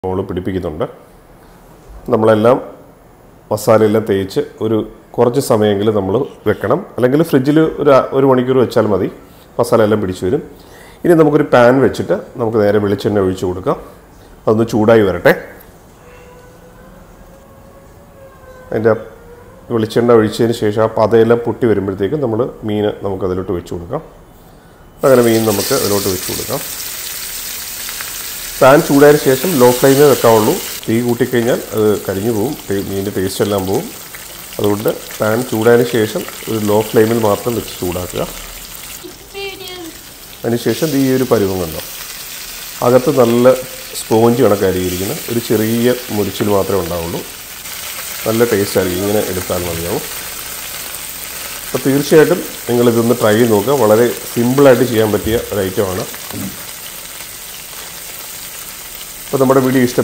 മോള് പിടിപ്പിക്കുന്നുണ്ട് നമ്മളെല്ലാം മസാലയെല്ലാം തേച്ച് ഒരു കുറച്ച് സമയമെങ്കിലും നമ്മൾ വെക്കണം അല്ലെങ്കിൽ ഫ്രിഡ്ജിൽ ഒരു അ- ഒരു മണിക്കൂർ വെച്ചാൽ മതി മസാല എല്ലാം പിടിച്ചു വരും ഇനി നമുക്കൊരു പാൻ വെച്ചിട്ട് നമുക്ക് നേരെ വെളിച്ചെണ്ണ ഒഴിച്ചു കൊടുക്കാം അതൊന്ന് ചൂടായി വരട്ടെ അതിൻ്റെ വെളിച്ചെണ്ണ ഒഴിച്ചതിന് ശേഷം ആ പതയെല്ലാം പൊട്ടി വരുമ്പോഴത്തേക്കും നമ്മൾ മീൻ നമുക്ക് അതിലോട്ട് വെച്ച് കൊടുക്കാം അങ്ങനെ മീൻ നമുക്ക് അതിലോട്ട് വെച്ച് കൊടുക്കാം പാൻ ചൂടായതിനു ശേഷം ലോ ഫ്ലെയിമേ വെക്കാവുള്ളൂ തീ കൂട്ടിക്കഴിഞ്ഞാൽ അത് കരിഞ്ഞു പോകും ടേ- മീനിൻ്റെ ടേസ്റ്റ് എല്ലാം പോകും അതുകൊണ്ട് പാൻ ചൂടായതിനു ശേഷം ഒരു ലോ ഫ്ലെയിമിൽ മാത്രം വെച്ച് ചൂടാക്കുക അതിനുശേഷം ഈ ഒരു പരുവം കണ്ടോ അകത്ത് നല്ല സ്പോഞ്ച് കണക്കായിരിക്കും ഒരു ചെറിയ മുരിച്ചിൽ മാത്രമേ ഉണ്ടാവുള്ളൂ നല്ല ടേസ്റ്റ് ആയിരിക്കും ഇങ്ങനെ എടുത്താൽ മതിയാവും അപ്പോൾ തീർച്ചയായിട്ടും നിങ്ങളിതൊന്ന് ട്രൈ ചെയ്ത് നോക്കുക വളരെ സിമ്പിളായിട്ട് ചെയ്യാൻ പറ്റിയ ഒരു ഐറ്റമാണ് അപ്പോൾ നമ്മുടെ വീഡിയോ ഇഷ്ടം